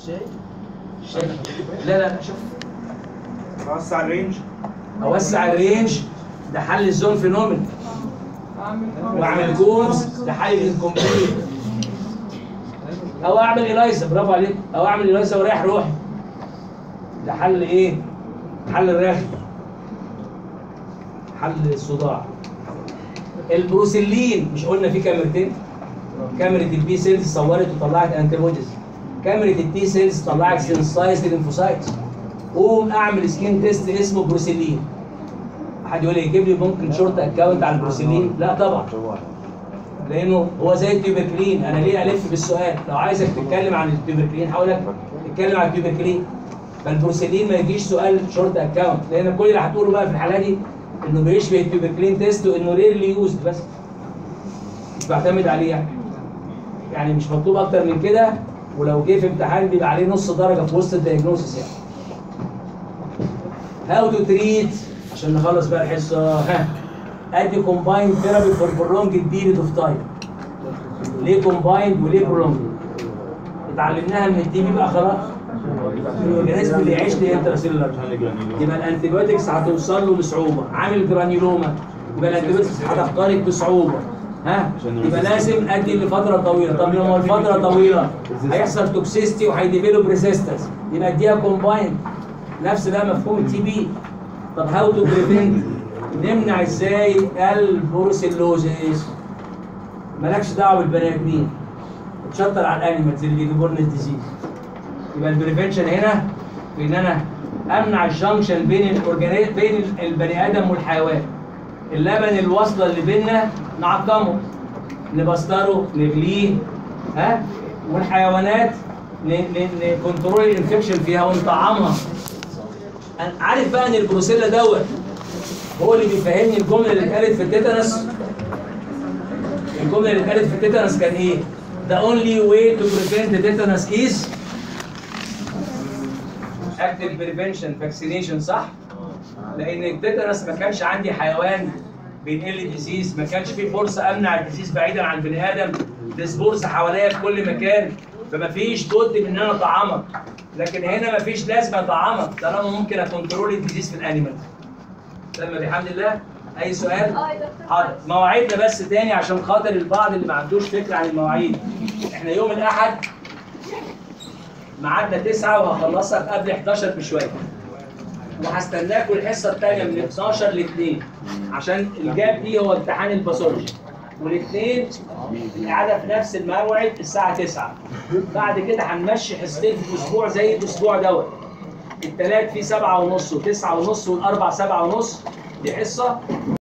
شايف لا لا شوف وسع الرينج اوسع الرينج ده حل الزون فينومين واعمل كونز ده حل الانكمبليت او اعمل الايزا برافو عليك او اعمل الايزا ورايح روحي ده حل ايه؟ حل الرغي حل الصداع البروسيلين مش قلنا فيه كاميرتين كاميرا البي سيلز صورت وطلعت انتيبوديز كاميرا التي سيلز طلعت سينسايز لينفوسايتس قوم اعمل سكين تيست اسمه بروسيلين حد يقول لي يجيب لي ممكن شورت اكونت على البروسيلين لا طبعا لانه هو زي التيوبركلين انا ليه الف بالسؤال لو عايزك تتكلم عن التيوبركلين هقول لك اتكلم عن التيوبركلين فالبروسيلين ما يجيش سؤال شورت اكونت لان كل اللي هتقوله بقى في الحاله دي انه بيشبه التيوبركلين تيست وانه ريرلي يوزد بس مش بعتمد عليه يعني يعني مش مطلوب اكتر من كده ولو جه في امتحان بيبقى عليه نص درجه في وسط الدياجنوسيس يعني هاو تو تريت عشان نخلص بقى الحصه ها ادي كومبايند ثيرابي فور برولونج بيريد اوف تايم ليه كومبايند وليه برولونج اتعلمناها من التي بي بقى خلاص الاورجانيزم اللي يعيش لي انترسيلولر يبقى الانتيبيوتكس هتوصل له بصعوبه عامل جرانيولوما يبقى الانتيبيوتكس هتخترق بصعوبه ها يبقى لازم ادي لفتره طويله طب لما الفتره طويله هيحصل توكسيستي وهيديفلوب ريزيستنس يبقى اديها كومبايند نفس بقى مفهوم التي بي طب هاو تو بريفنت نمنع ازاي البروسيلوزيس مالكش دعوه بالبني ادمين تشطر على الانيمالز اللي بيجيبوا لنا الديزيز يبقى البريفنشن هنا في ان انا امنع الجنكشن بين الاورجانيز بين البني ادم والحيوان اللبن الوصله اللي بيننا نعقمه نبستره نغليه ها والحيوانات نكنترول الانفكشن فيها ونطعمها أنا عارف بقى ان البروسيلا دوت هو اللي بيفهمني الجمله اللي اتقالت في التيتانس الجمله اللي اتقالت في التيتانس كان ايه؟ The only way to prevent tetanus is active prevention vaccination صح؟ لان التيتانس ما كانش عندي حيوان بينقل لي ديزيز ما كانش في فرصه امنع الديزيز بعيدا عن البني ادم ديسبورس حواليا في كل مكان فما فيش بد من ان انا اطعمك لكن هنا ما فيش لازم اطعمك طالما ممكن اكونترول الديزيز في الانيمال تم بحمد الله اي سؤال اه يا دكتور حاضر مواعيدنا بس تاني عشان خاطر البعض اللي ما عندوش فكره عن المواعيد احنا يوم الاحد ميعادنا 9 وهخلصها قبل 11 بشويه وهستناكم الحصه الثانيه من 12 ل 2 عشان الجاب دي هو امتحان الباثولوجي والاثنين القعده في نفس الموعد الساعه 9 بعد كده هنمشي حصتين في الاسبوع زي الاسبوع دوت الثلاث فيه 7 ونص و9 ونص والاربع 7 ونص دي حصه